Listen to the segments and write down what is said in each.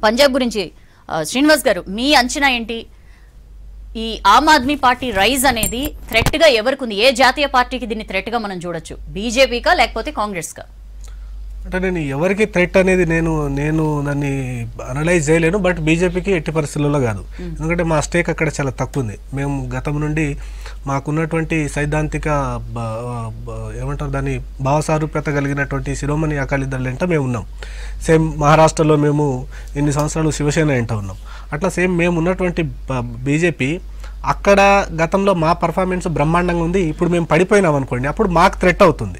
పంజాబ్ గురించి ఆ, శ్రీనివాస్ గారు మీ అంచనా ఏంటి ఈ ఆమ్ ఆద్మీ పార్టీ రైజ్ అనేది థ్రెట్ గా ఎవరికి ఉంది ఏ జాతీయ పార్టీకి దీన్ని థ్రెట్ గా మనం చూడొచ్చు బీజేపీకా లేకపోతే కాంగ్రెస్ కా అంటే నేను ఎవరికి థ్రెట్ అనేది నేను నేను దాన్ని అనలైజ్ చేయలేను బట్ బీజేపీకి ఎట్టి పరిస్థితుల్లో కాదు ఎందుకంటే మా స్టేక్ అక్కడ చాలా తక్కువ ఉంది మేము గతం నుండి మాకున్నటువంటి సైద్ధాంతిక బ- బ- ఏమంటారు దాన్ని భావసారూప్యత కలిగినటువంటి శిరోమణి అకాలీదళ వెంట మేము ఉన్నాం సేమ్ మహారాష్ట్రలో మేము ఇన్ని సంవత్సరాలు శివసేన వెంట ఉన్నాం అట్లా సేమ్ మేము ఉన్నటువంటి బీజేపీ అక్కడ గతంలో మా పర్ఫార్మెన్స్ బ్రహ్మాండంగా ఉంది ఇప్పుడు మేము పడిపోయినాం అనుకోండి అప్పుడు మాకు థ్రెట్ అవుతుంది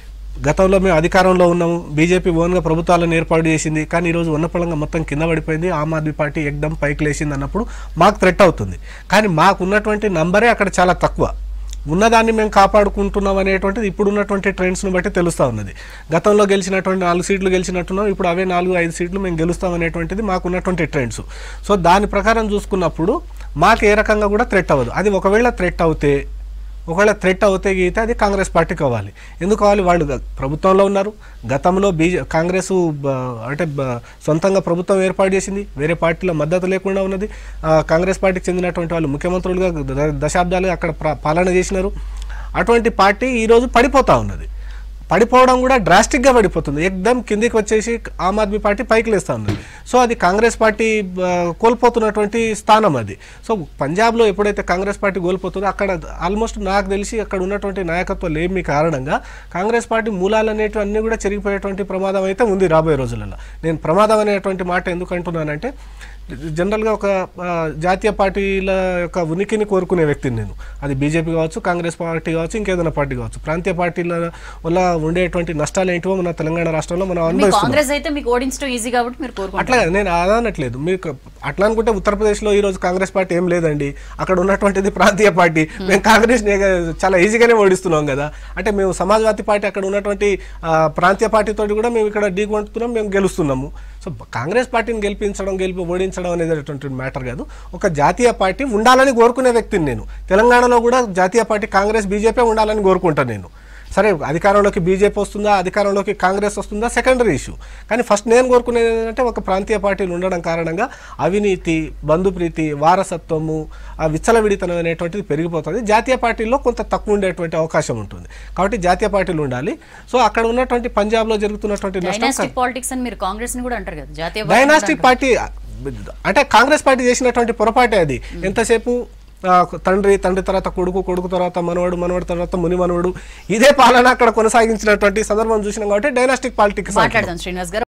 గతంలో మేము అధికారంలో ఉన్నాము బీజేపీ ఓన్గా ప్రభుత్వాలను ఏర్పాటు చేసింది కానీ ఈరోజు ఉన్నపళంగా మొత్తం కింద పడిపోయింది ఆమ్ ఆద్మీ పార్టీ ఎక్దమ్ పైకి లేచింది అన్నప్పుడు మాకు థ్రెట్ అవుతుంది కానీ మాకు ఉన్నటువంటి నంబరే అక్కడ చాలా తక్కువ ఉన్నదాన్ని మేము కాపాడుకుంటున్నాం అనేటువంటిది ఇప్పుడు ఉన్నటువంటి ట్రెండ్స్ను బట్టి తెలుస్తూ ఉన్నది గతంలో గెలిచినటువంటి నాలుగు సీట్లు గెలిచినట్టున్నాం ఇప్పుడు అవే నాలుగు ఐదు సీట్లు మేము గెలుస్తాం అనేటువంటిది మాకు ఉన్నటువంటి ట్రెండ్స్ సో దాని ప్రకారం చూసుకున్నప్పుడు మాకు ఏ రకంగా కూడా థ్రెట్ అవ్వదు అది ఒకవేళ థ్రెట్ అవుతే ఒకవేళ థ్రెట్ అవుతే గీతే అది కాంగ్రెస్ పార్టీకి అవ్వాలి ఎందుకు కావాలి వాళ్ళు గ- ప్రభుత్వంలో ఉన్నారు గతంలో బీజే కాంగ్రెస్ బ- అంటే బ- సొంతంగా ప్రభుత్వం ఏర్పాటు చేసింది వేరే పార్టీల మద్దతు లేకుండా ఉన్నది ఆ, కాంగ్రెస్ పార్టీకి చెందినటువంటి వాళ్ళు ముఖ్యమంత్రులుగా ద- దశాబ్దాలుగా అక్కడ ప్ర- పాలన చేసినారు అటువంటి పార్టీ ఈరోజు పడిపోతా ఉన్నది పడిపోవడం కూడా డ్రాస్టిక్గా పడిపోతుంది ఎక్దమ్ కిందికి వచ్చేసి ఆమ్ ఆద్మీ పార్టీ పైకి లేస్తూ ఉన్నది సో అది కాంగ్రెస్ పార్టీ ఆ, కోల్పోతున్నటువంటి స్థానం అది సో పంజాబ్లో ఎప్పుడైతే కాంగ్రెస్ పార్టీ కోల్పోతుందో అక్కడ ఆల్మోస్ట్ నాకు తెలిసి అక్కడ ఉన్నటువంటి నాయకత్వం లేమి కారణంగా కాంగ్రెస్ పార్టీ మూలాలు అనేటివి అన్నీ కూడా చెరిగిపోయేటువంటి ప్రమాదం అయితే ఉంది రాబోయే రోజులలో నేను ప్రమాదం అనేటువంటి మాట ఎందుకు అంటున్నానంటే జనరల్గా ఒక ఆ, జాతీయ పార్టీల యొక్క ఉనికిని కోరుకునే వ్యక్తిని నేను అది బీజేపీ కావచ్చు కాంగ్రెస్ పార్టీ కావచ్చు ఇంకేదైనా పార్టీ కావచ్చు ప్రాంతీయ పార్టీల వల్ల ఉండేటువంటి నష్టాలు ఏంటివో మన తెలంగాణ రాష్ట్రంలో మనం మీ అనుభవిస్తున్నాం కాంగ్రెస్ అయితే మీకు ఓడించడం ఈజీ కాబట్టి మీరు కోరుకుంటారు అట్లా కాదు, నేను అలా అనట్లేదు మీకు అట్లా అనుకుంటే ఉత్తరప్రదేశ్లో ఈ రోజు కాంగ్రెస్ పార్టీ ఏం లేదండి అక్కడ ఉన్నటువంటిది ప్రాంతీయ పార్టీ మేము కాంగ్రెస్ చాలా ఈజీగానే ఓడిస్తున్నాం కదా అంటే మేము సమాజ్వాదీ పార్టీ అక్కడ ఉన్నటువంటి ఆ, ప్రాంతీయ పార్టీతో కూడా మేము ఇక్కడ ఢీకొంటున్నాం మేము గెలుస్తున్నాము సో కాంగ్రెస్ పార్టీని గెలిపించడం గెలిపి ఓడించడం అనేది మ్యాటర్ కాదు ఒక జాతీయ పార్టీ ఉండాలని కోరుకునే వ్యక్తిని నేను తెలంగాణలో కూడా జాతీయ పార్టీ కాంగ్రెస్ బీజేపీ ఉండాలని కోరుకుంటాను నేను సరే అధికారంలోకి బీజేపీ వస్తుందా అధికారంలోకి కాంగ్రెస్ వస్తుందా సెకండరీ ఇష్యూ కానీ ఫస్ట్ నేను కోరుకునేది ఏంటంటే ఒక ప్రాంతీయ పార్టీలు ఉండడం కారణంగా అవినీతి బంధుప్రీతి వారసత్వము ఆ విచ్చలవిడితనం అనేటువంటిది పెరిగిపోతుంది జాతీయ పార్టీల్లో కొంత తక్కువ ఉండేటువంటి అవకాశం ఉంటుంది కాబట్టి జాతీయ పార్టీలు ఉండాలి సో అక్కడ ఉన్నటువంటి పంజాబ్లో జరుగుతున్నటువంటి నష్టం డైనాస్టిక్ పాలిటిక్స్ అని మీరు కాంగ్రెస్ ని కూడా అంటారు కదా జాతీయ పార్టీ డైనాస్టిక్ పార్టీ అంటే కాంగ్రెస్ పార్టీ చేసినటువంటి పొరపాటే అది ఎంతసేపు ఆ, తండ్రి తండ్రి తర్వాత కొడుకు కొడుకు తర్వాత మనవడు మనవడు తర్వాత ముని మనవడు ఇదే పాలన అక్కడ కొనసాగించినటువంటి సందర్భం చూసినాం కాబట్టి డైనాస్టిక్ పాలిటిక్స్ మాట్లాడదాం శ్రీనివాస్ గారు